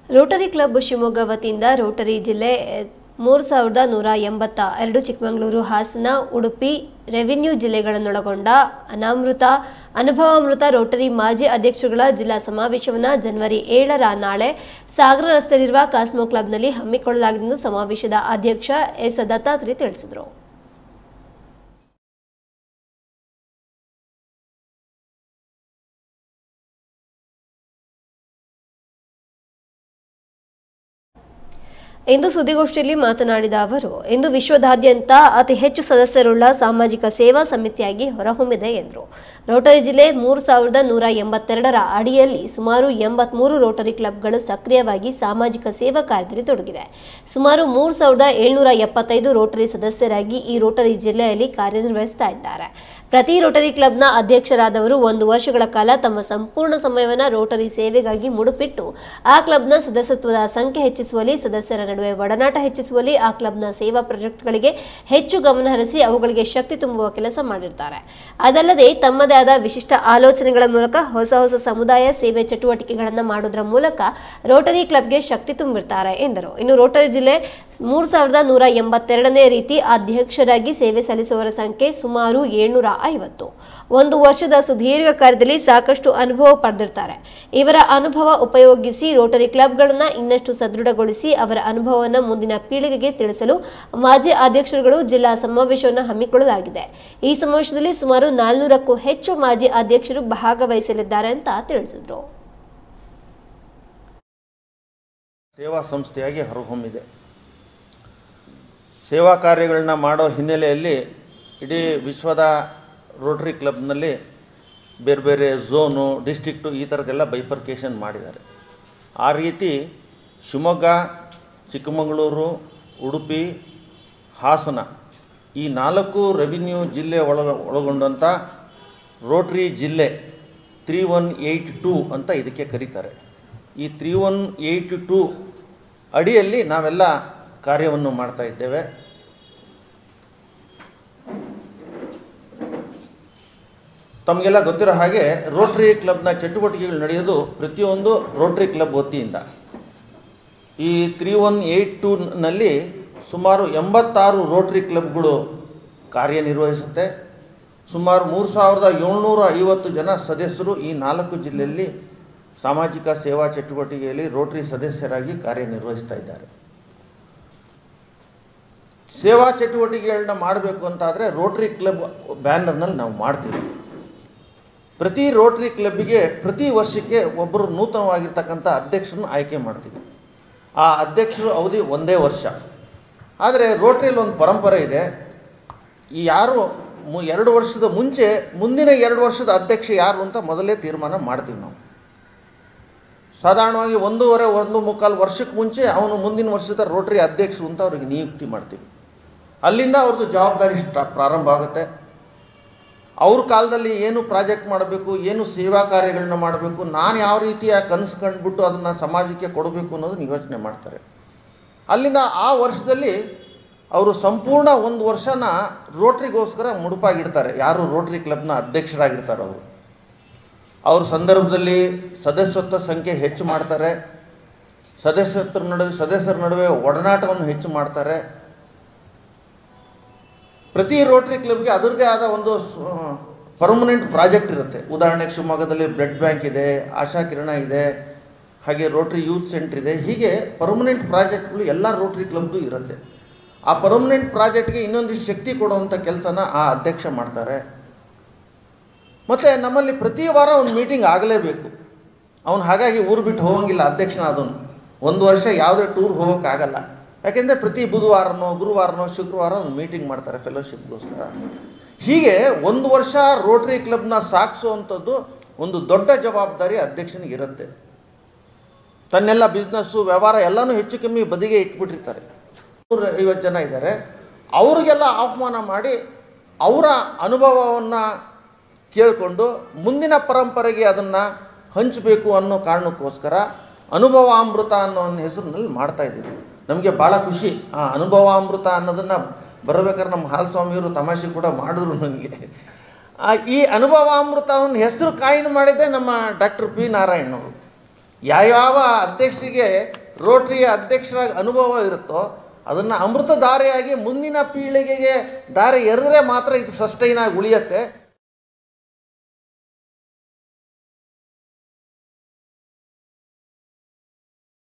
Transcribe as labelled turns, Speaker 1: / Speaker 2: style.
Speaker 1: Rotary club Shivamogga ವತಿಯಿಂದ Rotary ಜಿಲ್ಲೆ ಮೂರು ಸಾವಿರದ ನೂರ ಎಂಬತ್ತ ಎರಡು ಚಿಕ್ಕಮಗಳೂರು ಹಾಸನ ಉಡುಪಿ ರೆವಿನ್ಯೂ ಜಿಲ್ಲೆಗಳನ್ನೊಳಗೊಂಡ ಅನಾಮೃತ ಅನುಭವಾಮೃತ ರೋಟರಿ ಮಾಜಿ ಅಧ್ಯಕ್ಷರುಗಳ ಜಿಲ್ಲಾ ಸಮಾವೇಶವನ್ನು ಜನವರಿ ಏಳರ ನಾಳೆ ಸಾಗರ ರಸ್ತೆಯಲ್ಲಿರುವ ಕಾಸ್ಮೋ ಕ್ಲಬ್ನಲ್ಲಿ ಹಮ್ಮಿಕೊಳ್ಳಲಾಗಿದೆ ಎಂದು ಸಮಾವೇಶದ ಅಧ್ಯಕ್ಷ ಎಸ್ ದತ್ತಾತ್ರಿ ತಿಳಿಸಿದರು ಇಂದು ಸುದ್ದಿಗೋಷ್ಠಿಯಲ್ಲಿ ಮಾತನಾಡಿದ ಅವರು ಇಂದು ವಿಶ್ವದಾದ್ಯಂತ ಅತಿ ಹೆಚ್ಚು ಸದಸ್ಯರುಳ್ಳ ಸಾಮಾಜಿಕ ಸೇವಾ ಸಮಿತಿಯಾಗಿ ಹೊರಹೊಮ್ಮಿದೆ ಎಂದರು ರೋಟರಿ ಜಿಲ್ಲೆ ಮೂರು ಸಾವಿರದ ನೂರ ಎಂಬತ್ತೆರಡರ ಅಡಿಯಲ್ಲಿ ಸುಮಾರು ಎಂಬತ್ಮೂರು ರೋಟರಿ ಕ್ಲಬ್ಗಳು ಸಕ್ರಿಯವಾಗಿ ಸಾಮಾಜಿಕ ಸೇವಾ ಕಾರ್ಯದಲ್ಲಿ ತೊಡಗಿದೆ ಸುಮಾರು ಮೂರು ಸಾವಿರದ ಏಳ್ನೂರ ಎಪ್ಪತ್ತೈದು ರೋಟರಿ ಸದಸ್ಯರಾಗಿ ಈ ರೋಟರಿ ಜಿಲ್ಲೆಯಲ್ಲಿ ಕಾರ್ಯನಿರ್ವಹಿಸ್ತಾ ಇದ್ದಾರೆ ಪ್ರತಿ ರೋಟರಿ ಕ್ಲಬ್ನ ಅಧ್ಯಕ್ಷರಾದವರು ಒಂದು ವರ್ಷಗಳ ಕಾಲ ತಮ್ಮ ಸಂಪೂರ್ಣ ಸಮಯವನ್ನು ರೋಟರಿ ಸೇವೆಗಾಗಿ ಮುಡುಪಿಟ್ಟು ಆ ಕ್ಲಬ್ನ ಸದಸ್ಯತ್ವದ ಸಂಖ್ಯೆ ಹೆಚ್ಚಿಸುವಲ್ಲಿ ಸದಸ್ಯರ ನಡುವೆ ಒಡನಾಟ ಹೆಚ್ಚಿಸುವಲ್ಲಿ ಆ ಕ್ಲಬ್ನ ಸೇವಾ ಪ್ರಾಜೆಕ್ಟ್ಗಳಿಗೆ ಹೆಚ್ಚು ಗಮನ ಹರಿಸಿ ಅವುಗಳಿಗೆ ಶಕ್ತಿ ತುಂಬುವ ಕೆಲಸ ಮಾಡಿರ್ತಾರೆ ಅದಲ್ಲದೆ ತಮ್ಮದೇ ಆದ ವಿಶಿಷ್ಟ ಆಲೋಚನೆಗಳ ಮೂಲಕ ಹೊಸ ಹೊಸ ಸಮುದಾಯ ಸೇವೆ ಚಟುವಟಿಕೆಗಳನ್ನು ಮಾಡೋದ್ರ ಮೂಲಕ ರೋಟರಿ ಕ್ಲಬ್ಗೆ ಶಕ್ತಿ ತುಂಬಿರ್ತಾರೆ ಎಂದರು ಇನ್ನು ರೋಟರಿ ಜಿಲ್ಲೆ ಮೂರು ಸಾವಿರದ ನೂರ ಎಂಬತ್ತೆರಡನೇ ರೀತಿ ಅಧ್ಯಕ್ಷರಾಗಿ ಸೇವೆ ಸಲ್ಲಿಸುವವರ ಸಂಖ್ಯೆ ಸುಮಾರು ಏಳ್ನೂರ ಐವತ್ತು ಒಂದು ವರ್ಷದ ಸುದೀರ್ಘ ಕಾರ್ಯದಲ್ಲಿ ಸಾಕಷ್ಟು ಅನುಭವ ಪಡೆದಿರ್ತಾರೆ ಇವರ ಅನುಭವ ಉಪಯೋಗಿಸಿ ರೋಟರಿ ಕ್ಲಬ್ಗಳನ್ನು ಇನ್ನಷ್ಟು ಸದೃಢಗೊಳಿಸಿ ಅವರ ಅನುಭವವನ್ನು ಮುಂದಿನ ಪೀಳಿಗೆಗೆ ತಿಳಿಸಲು ಮಾಜಿ ಅಧ್ಯಕ್ಷರುಗಳು ಜಿಲ್ಲಾ ಸಮಾವೇಶವನ್ನು ಹಮ್ಮಿಕೊಳ್ಳಲಾಗಿದೆ ಈ ಸಮಾವೇಶದಲ್ಲಿ ಸುಮಾರು ನಾಲ್ನೂರಕ್ಕೂ ಹೆಚ್ಚು ಮಾಜಿ ಅಧ್ಯಕ್ಷರು ಭಾಗವಹಿಸಲಿದ್ದಾರೆ ಅಂತ ತಿಳಿಸಿದರು
Speaker 2: ಸೇವಾ ಸಂಸ್ಥೆಯಾಗಿ ಹೊರಹೊಮ್ಮಿದೆ ಸೇವಾ ಕಾರ್ಯಗಳನ್ನ ಮಾಡೋ ಹಿನ್ನೆಲೆಯಲ್ಲಿ ಇಡೀ ವಿಶ್ವದ ರೋಟರಿ ಕ್ಲಬ್ನಲ್ಲಿ ಬೇರೆ ಬೇರೆ ಝೋನು ಡಿಸ್ಟ್ರಿಕ್ಟು ಈ ಥರದ್ದೆಲ್ಲ ಬೈಫರ್ಕೇಷನ್ ಮಾಡಿದ್ದಾರೆ ಆ ರೀತಿ ಶಿವಮೊಗ್ಗ ಚಿಕ್ಕಮಗಳೂರು ಉಡುಪಿ ಹಾಸನ ಈ ನಾಲ್ಕು ರೆವಿನ್ಯೂ ಜಿಲ್ಲೆ ಒಳಗ ಒಳಗೊಂಡಂಥ ರೋಟ್ರಿ ಜಿಲ್ಲೆ ತ್ರೀ ಒನ್ ಏಯ್ಟ್ ಟೂ ಅಂತ ಇದಕ್ಕೆ ಕರೀತಾರೆ ಈ ತ್ರೀ ಒನ್ ಏಯ್ಟ್ ಟೂ ಅಡಿಯಲ್ಲಿ ನಾವೆಲ್ಲ ಕಾರ್ಯವನ್ನು ಮಾಡ್ತಾ ಇದ್ದೇವೆ ತಮಗೆಲ್ಲ ಗೊತ್ತಿರೋ ಹಾಗೆ ರೋಟ್ರಿ ಕ್ಲಬ್ನ ಚಟುವಟಿಕೆಗಳು ನಡೆಯೋದು ಪ್ರತಿಯೊಂದು ರೋಟ್ರಿ ಕ್ಲಬ್ ವತಿಯಿಂದ ಈ ತ್ರೀ ಒನ್ ಏಯ್ಟ್ ಟೂನಲ್ಲಿ ಸುಮಾರು ಎಂಬತ್ತಾರು ರೋಟ್ರಿ ಕ್ಲಬ್ಗಳು ಕಾರ್ಯನಿರ್ವಹಿಸುತ್ತೆ ಸುಮಾರು ಮೂರು ಸಾವಿರದ ಏಳ್ನೂರ ಐವತ್ತು ಜನ ಸದಸ್ಯರು ಈ ನಾಲ್ಕು ಜಿಲ್ಲೆಯಲ್ಲಿ ಸಾಮಾಜಿಕ ಸೇವಾ ಚಟುವಟಿಕೆಯಲ್ಲಿ ರೋಟರಿ ಸದಸ್ಯರಾಗಿ ಕಾರ್ಯನಿರ್ವಹಿಸ್ತಾ ಇದ್ದಾರೆ ಸೇವಾ ಚಟುವಟಿಕೆಗಳನ್ನ ಮಾಡಬೇಕು ಅಂತಾದರೆ ರೋಟರಿ ಕ್ಲಬ್ ಬ್ಯಾನರ್ನಲ್ಲಿ ನಾವು ಮಾಡ್ತೀವಿ ಪ್ರತಿ ರೋಟರಿ ಕ್ಲಬ್ಬಿಗೆ ಪ್ರತಿ ವರ್ಷಕ್ಕೆ ಒಬ್ಬರು ನೂತನವಾಗಿರ್ತಕ್ಕಂಥ ಅಧ್ಯಕ್ಷರನ್ನು ಆಯ್ಕೆ ಮಾಡ್ತೀವಿ ಆ ಅಧ್ಯಕ್ಷರು ಅವಧಿ ಒಂದೇ ವರ್ಷ ಆದರೆ ರೋಟ್ರಿಯಲ್ಲಿ ಒಂದು ಪರಂಪರೆ ಇದೆ ಈ ಯಾರು ಮು ಎರಡು ವರ್ಷದ ಮುಂಚೆ ಮುಂದಿನ ಎರಡು ವರ್ಷದ ಅಧ್ಯಕ್ಷ ಯಾರು ಅಂತ ಮೊದಲೇ ತೀರ್ಮಾನ ಮಾಡ್ತೀವಿ ನಾವು ಸಾಧಾರಣವಾಗಿ ಒಂದೂವರೆ ಒಂದು ಮುಕ್ಕಾಲು ವರ್ಷಕ್ಕೆ ಮುಂಚೆ ಅವನು ಮುಂದಿನ ವರ್ಷದ ರೋಟರಿ ಅಧ್ಯಕ್ಷರು ಅಂತ ಅವ್ರಿಗೆ ನಿಯುಕ್ತಿ ಮಾಡ್ತೀವಿ ಅಲ್ಲಿಂದ ಅವ್ರದ್ದು ಜವಾಬ್ದಾರಿ ಸ್ಟಾ ಪ್ರಾರಂಭ ಆಗುತ್ತೆ ಅವ್ರ ಕಾಲದಲ್ಲಿ ಏನು ಪ್ರಾಜೆಕ್ಟ್ ಮಾಡಬೇಕು ಏನು ಸೇವಾ ಕಾರ್ಯಗಳನ್ನ ಮಾಡಬೇಕು ನಾನು ಯಾವ ರೀತಿಯ ಕನಸು ಕಂಡುಬಿಟ್ಟು ಅದನ್ನು ಸಮಾಜಕ್ಕೆ ಕೊಡಬೇಕು ಅನ್ನೋದನ್ನ ಯೋಚನೆ ಮಾಡ್ತಾರೆ ಅಲ್ಲಿಂದ ಆ ವರ್ಷದಲ್ಲಿ ಅವರು ಸಂಪೂರ್ಣ ಒಂದು ವರ್ಷನ ರೋಟ್ರಿಗೋಸ್ಕರ ಮುಡುಪಾಗಿಡ್ತಾರೆ ಯಾರು ರೋಟ್ರಿ ಕ್ಲಬ್ನ ಅಧ್ಯಕ್ಷರಾಗಿರ್ತಾರೆ ಅವರು ಅವ್ರ ಸಂದರ್ಭದಲ್ಲಿ ಸದಸ್ಯತ್ವ ಸಂಖ್ಯೆ ಹೆಚ್ಚು ಮಾಡ್ತಾರೆ ಸದಸ್ಯತ್ವರ ನಡುವೆ ಸದಸ್ಯರ ನಡುವೆ ಒಡನಾಟವನ್ನು ಹೆಚ್ಚು ಮಾಡ್ತಾರೆ ಪ್ರತಿ ರೋಟರಿ ಕ್ಲಬ್ಗೆ ಅದರದ್ದೇ ಆದ ಒಂದು ಪರ್ಮನೆಂಟ್ ಪ್ರಾಜೆಕ್ಟ್ ಇರುತ್ತೆ ಉದಾಹರಣೆಗೆ ಶಿವಮೊಗ್ಗದಲ್ಲಿ ಬ್ಲಡ್ ಬ್ಯಾಂಕ್ ಇದೆ ಆಶಾ ಕಿರಣ ಇದೆ ಹಾಗೆ ರೋಟ್ರಿ ಯೂತ್ ಸೆಂಟ್ರ್ ಇದೆ ಹೀಗೆ ಪರ್ಮನೆಂಟ್ ಪ್ರಾಜೆಕ್ಟ್ಗಳು ಎಲ್ಲ ರೋಟ್ರಿ ಕ್ಲಬ್ದು ಇರುತ್ತೆ ಆ ಪರ್ಮನೆಂಟ್ ಪ್ರಾಜೆಕ್ಟ್ಗೆ ಇನ್ನೊಂದಿಷ್ಟು ಶಕ್ತಿ ಕೊಡುವಂಥ ಕೆಲಸನ ಆ ಅಧ್ಯಕ್ಷ ಮಾಡ್ತಾರೆ ಮತ್ತು ನಮ್ಮಲ್ಲಿ ಪ್ರತಿ ವಾರ ಒಂದು ಮೀಟಿಂಗ್ ಆಗಲೇಬೇಕು ಅವನು ಹಾಗಾಗಿ ಊರು ಬಿಟ್ಟು ಹೋಗಂಗಿಲ್ಲ ಅಧ್ಯಕ್ಷನಾದವನು ಒಂದು ವರ್ಷ ಯಾವುದೇ ಟೂರ್ ಹೋಗೋಕ್ಕಾಗಲ್ಲ ಯಾಕೆಂದರೆ ಪ್ರತಿ ಬುಧವಾರನೋ ಗುರುವಾರನೋ ಶುಕ್ರವಾರ ಒಂದು ಮೀಟಿಂಗ್ ಮಾಡ್ತಾರೆ ಫೆಲೋಶಿಪ್ಗೋಸ್ಕರ ಹೀಗೆ ಒಂದು ವರ್ಷ ರೋಟ್ರಿ ಕ್ಲಬ್ನ ಸಾಗಿಸುವಂಥದ್ದು ಒಂದು ದೊಡ್ಡ ಜವಾಬ್ದಾರಿ ಅಧ್ಯಕ್ಷನಿಗೆ ಇರುತ್ತೆ ತನ್ನೆಲ್ಲ ಬಿಸ್ನೆಸ್ಸು ವ್ಯವಹಾರ ಎಲ್ಲನೂ ಹೆಚ್ಚು ಕಮ್ಮಿ ಬದಿಗೆ ಇಟ್ಬಿಟ್ಟಿರ್ತಾರೆ ನೂರ ಐವತ್ತು ಜನ ಇದ್ದಾರೆ ಅವ್ರಿಗೆಲ್ಲ ಆಹ್ವಾನ ಮಾಡಿ ಅವರ ಅನುಭವವನ್ನು ಕೇಳಿಕೊಂಡು ಮುಂದಿನ ಪರಂಪರೆಗೆ ಅದನ್ನು ಹಂಚಬೇಕು ಅನ್ನೋ ಕಾರಣಕ್ಕೋಸ್ಕರ ಅನುಭವಾಮೃತ ಅನ್ನೋ ಒಂದು ಹೆಸರಿನಲ್ಲಿ ಮಾಡ್ತಾ ಇದ್ದೀವಿ ನಮಗೆ ಭಾಳ ಖುಷಿ ಆ ಅನುಭವಾಮೃತ ಅನ್ನೋದನ್ನು ಬರಬೇಕಾದ್ರೆ ನಮ್ಮ ಹಾಲಸ್ವಾಮಿಯವರು ತಮಾಷೆ ಕೂಡ ಮಾಡಿದ್ರು ನನಗೆ ಆ, ಈ ಅನುಭವಾಮೃತವನ್ನು ಹೆಸರು ಕಾಯಿನ್ ಮಾಡಿದ್ದೆ ನಮ್ಮ ಡಾಕ್ಟರ್ ಪಿ ನಾರಾಯಣ್ ಅವರು ಯಾವ್ಯಾವ ಅಧ್ಯಕ್ಷರಿಗೆ ರೋಟ್ರಿಯ ಅಧ್ಯಕ್ಷರ ಅನುಭವ ಇರುತ್ತೋ ಅದನ್ನು ಅಮೃತ ಧಾರೆಯಾಗಿ ಮುಂದಿನ ಪೀಳಿಗೆಗೆ ದಾರಿ ಎರೆದ್ರೆ ಮಾತ್ರ ಇದು ಸಸ್ಟೈನ್ ಆಗಿ ಉಳಿಯುತ್ತೆ